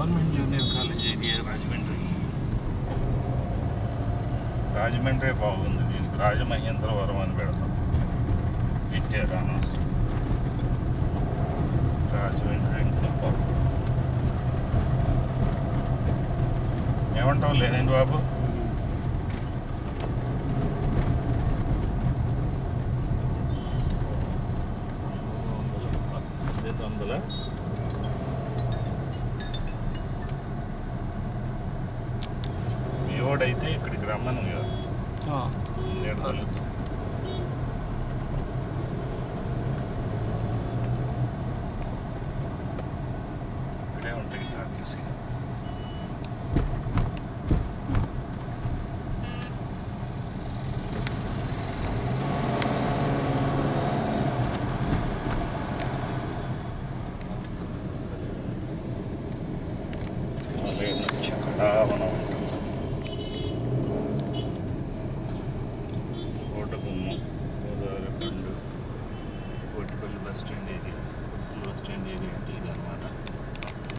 Government junior college area Rajahmundry Rajahmundry బాగుంది దీనికి రాజమహేంద్రవరం అని పెడతాం పెట్టారు అనవసరం రాజమండ్రి ఇంకా బాగుంది. ఏమంటావు లేనండి బాబు ఐదు వందల మీ వాడైతే ఇక్కడికి రమ్మను కదా నేను తల్లుతా ఇక్కడే ఉంటాయి టాకీసీ చక్కడా మనం